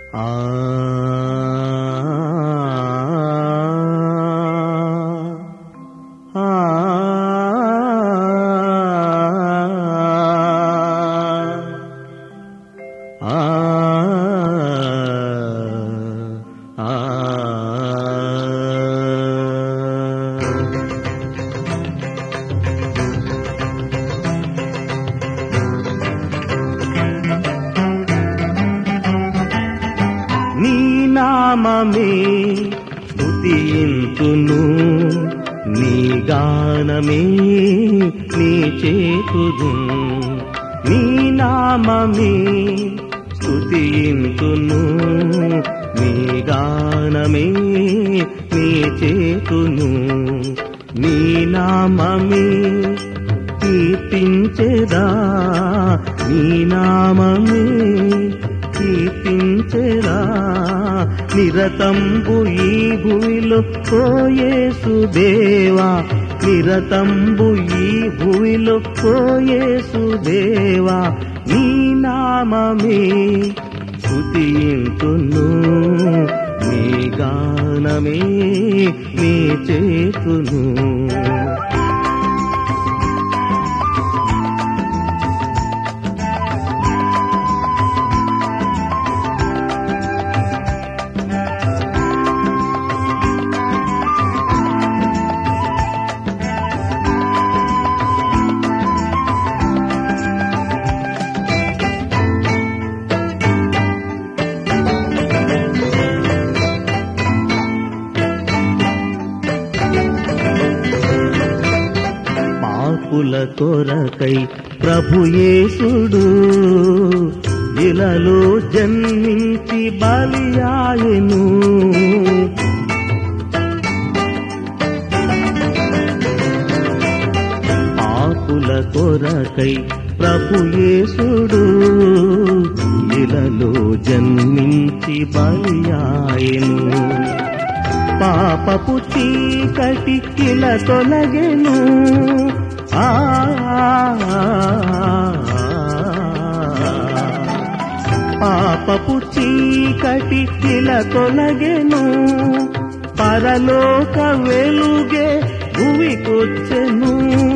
ఆ ఆ ఆ ఆ నీ నామమే స్తుతింతును నీ గానమే నీ చేతుదు నీ నామమే స్తుతింతును నీ గానమే నీ చేతును నీ నామమే కీర్తించెదా నీ నామమే కీర్తించెదా నిరతంబు ఈ భూమిలో పోయేసు దేవా నిరతంబు ఈ భూమిలో పోయేసు దేవా నీ నామమే స్తుతింతును నీ గానమే నీ చేతును పాపుల కొరకై ప్రభుయేసుడు ఇలలో జన్మించి బలియాయను పాపుల కొరకై ప్రభుయేసుడు ఇలలో జన్మించి బలియాయను పాపపు చీకటి కిల తొలగెను ఆ పాపపు చీకటి కిల తొలగెను పరలోక వెలుగే భువికొచ్చెను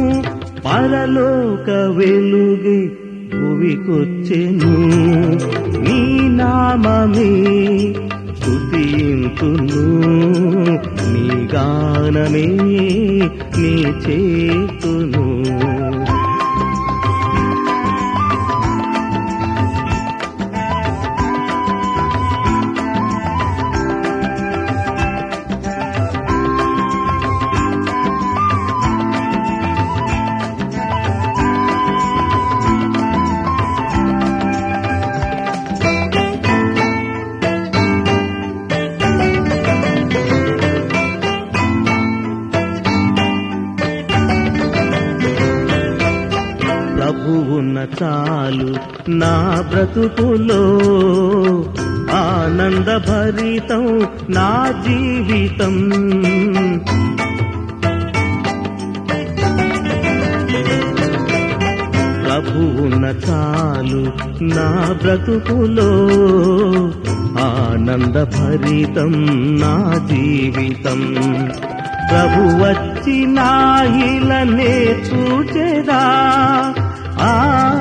పరలోక వెలుగే భువికొచ్చెను నీ నామమే స్తుతింతును నీ గానమే నీ చేతును ప్రభువున్న చాలు నా బ్రతుకులో ఆనంద భరితం నా జీవితం ప్రభువున్న చాలు నా బ్రతుకులో ఆనంద భరితం నా జీవితం ప్రభు వచ్చి నా ఇలనే చూచెదా ఆ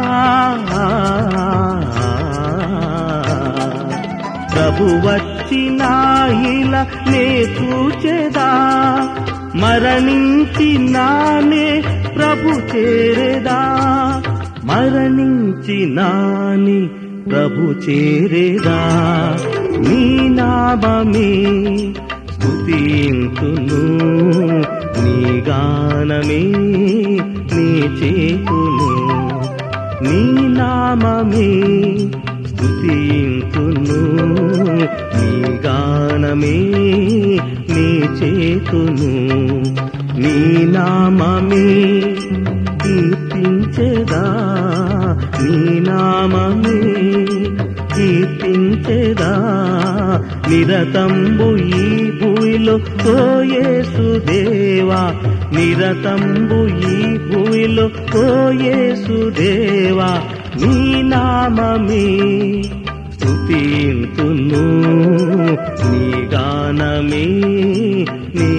ప్రభు వచ్చి నా ఇలా నే చూచెదా మరణించి నానే ప్రభు చేరేదా మరణించి నాని ప్రభు చేరేదా నీ నామమే స్తుతింతును నీ గానమే నీ చేతును నీ నామమే స్తుతింతును నీ గానమే నీ చేతును నీ నామమే కీర్తించెదా నీ నామమే కీర్తించెదా నిరతంబు ఈ భూమిలో ఓయేసు దేవా నిరతంబు ఈ భూమిలో ఓయేసు దేవా నీ నామమే స్తుతి స్తుతింతును నీ గానమే నీ